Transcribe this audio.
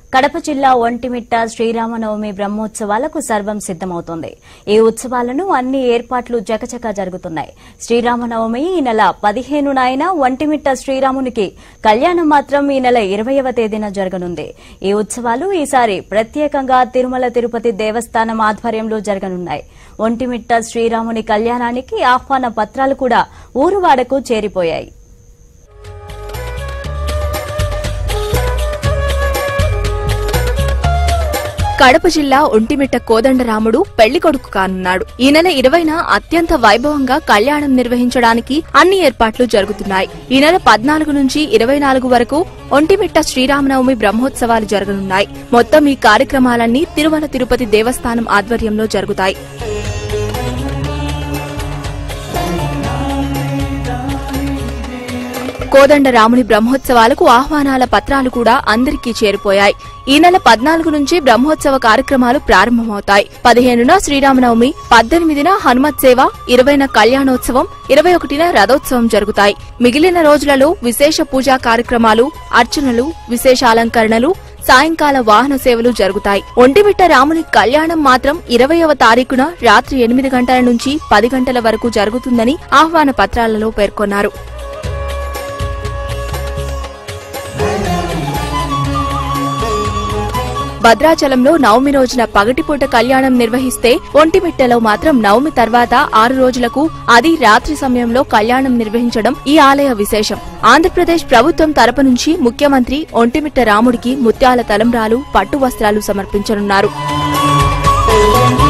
కడప జిల్లా ఒంటిమిట్ట శ్రీరామనవమి బ్రహ్మోత్సవాలకు సర్వం సిద్దమవుతోంది ఈ ఉత్సవాలను అన్ని ఏర్పాట్లు చకచకా జరుగుతున్నాయి శ్రీరామనవమి ఈ నెల పదిహేనునైన ఒంటిమిట్ట శ్రీరామునికి కళ్యాణం మాత్రం ఈ నెల ఇరవయవ తేదీన జరగనుంది ఈ ఉత్సవాలు ఈసారి ప్రత్యేకంగా తిరుమల తిరుపతి దేవస్థానం ఆధ్వర్యంలో జరగనున్నాయి ఒంటిమిట్ట శ్రీరాముని కళ్యాణానికి ఆహ్వాన పత్రాలు కూడా ఊరువాడకు చేరిపోయాయి కడప జిల్లా ఒంటిమిట్ట కోదండరాముడు పెళ్లి కొడుకు కానున్నాడు ఈ నెల ఇరవైన అత్యంత వైభవంగా కళ్యాణం నిర్వహించడానికి అన్ని ఏర్పాట్లు జరుగుతున్నాయి ఈ నెల పద్నాలుగు నుంచి ఇరవై నాలుగు వరకు ఒంటిమిట్ట శ్రీరామనవమి బ్రహ్మోత్సవాలు జరగనున్నాయి మొత్తం ఈ కార్యక్రమాలన్నీ తిరుమల తిరుపతి దేవస్థానం ఆధ్వర్యంలో జరుగుతాయి కోదండ రాముని బ్రహ్మోత్సవాలకు ఆహ్వానాల పత్రాలు కూడా అందరికీ చేరిపోయాయి ఈ నెల పద్నాలుగు నుంచి బ్రహ్మోత్సవ కార్యక్రమాలు ప్రారంభమవుతాయి పదిహేనున శ్రీరామనవమి పద్దెనిమిదిన హనుమత్ సేవ ఇరవైన కళ్యాణోత్సవం ఇరవై ఒకటిన రథోత్సవం జరుగుతాయి మిగిలిన రోజులలో విశేష పూజా కార్యక్రమాలు అర్చనలు విశేష అలంకరణలు సాయంకాల వాహన సేవలు జరుగుతాయి ఒంటిమిట్ట రాముని కళ్యాణం మాత్రం ఇరవయవ తారీఖున రాత్రి ఎనిమిది గంటల నుంచి పది గంటల వరకు జరుగుతుందని ఆహ్వాన పత్రాలలో పేర్కొన్నారు భద్రాచలంలో నవమి రోజున పగటిపూట కళ్యాణం నిర్వహిస్తే ఒంటిమిట్టలో మాత్రం నవమి తర్వాత ఆరు రోజులకు అది రాత్రి సమయంలో కళ్యాణం నిర్వహించడం ఈ ఆలయ విశేషం ఆంధ్రప్రదేశ్ ప్రభుత్వం తరపు నుంచి ముఖ్యమంత్రి ఒంటిమిట్ట రాముడికి ముత్యాల తలంబ్రాలు పట్టు వస్త్రాలు సమర్పించనున్నారు